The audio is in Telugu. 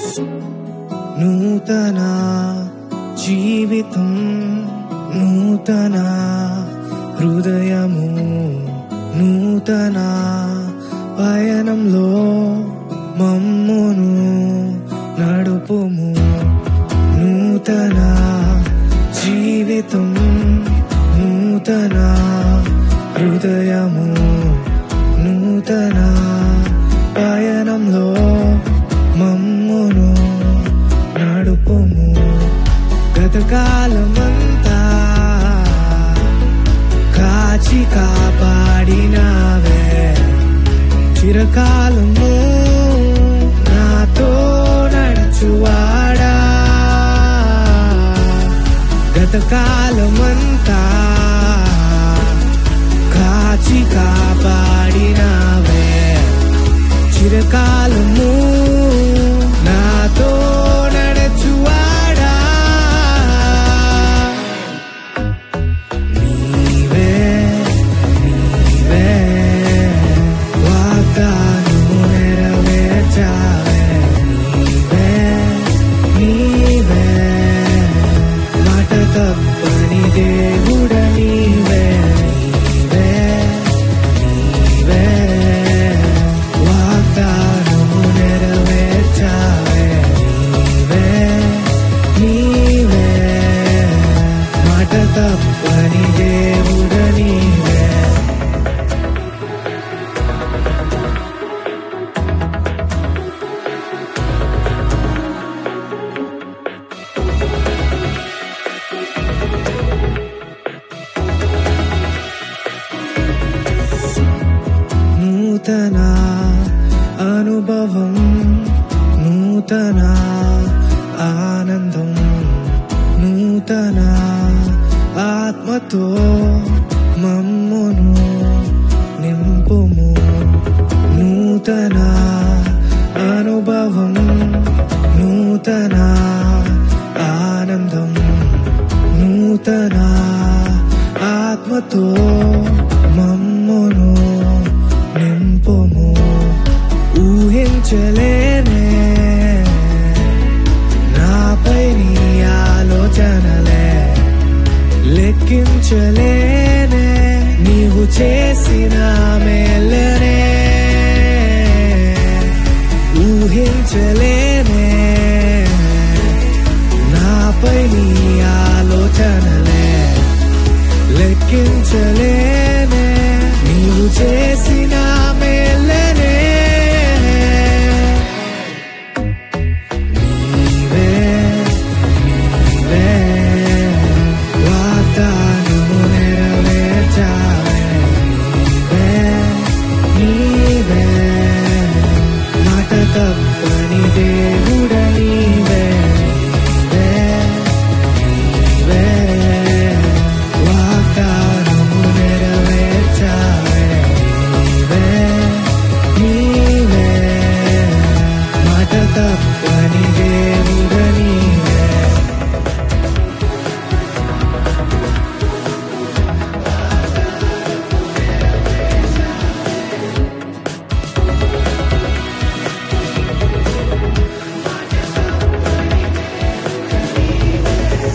నూతన జీవితం నూతన హృదయము నూతన పయనంలో మమ్మును నడుపుము నూతన జీవితం నూతన హృదయము నూతన పయనంలో మమ్మును నడుపుము గతకాలమంతా కాచి కాపాడినావే చిరకాలము నాతో నడుచువాడా గతకాలమంతా కాచి కాపాడినావే చిరకాలము నాతో నడచువాడా నీవే నీవే వాగ్దానము నెరవేర్చావే నీవే నీవే మాట తప్పని దేవుడ నీవే నీవే నీవే వాగ్దానము నెరవేర్చావే నీవే నీవే మాట తప్పని దేవుడ నీవే నూతన అనుభవం నూతన ఆనందం నూతన ఆత్మతో మమ్మును నింపుము నూతన అనుభవం నూతన ఆనందం నూతన ఆత్మతో మమ్మును నింపుము ఊహించలేనే నాపై నీ ఆలోచనలే లెక్కించలేనే నీవు చేసిన మేలనే ఊహించలేనే నాపై నీ ఆలోచనలే లెక్కించలేనే నీవు చేసిన మేలనే నీవే నీవే వాగ్దానము నెరవేర్చావే నీవే నీవే మాట తప్పని దేవుడ నీవే నీవే నీవే వాగ్దానము నెరవేర్చావే నీవే నీవే మాట తప్పని దేవుడ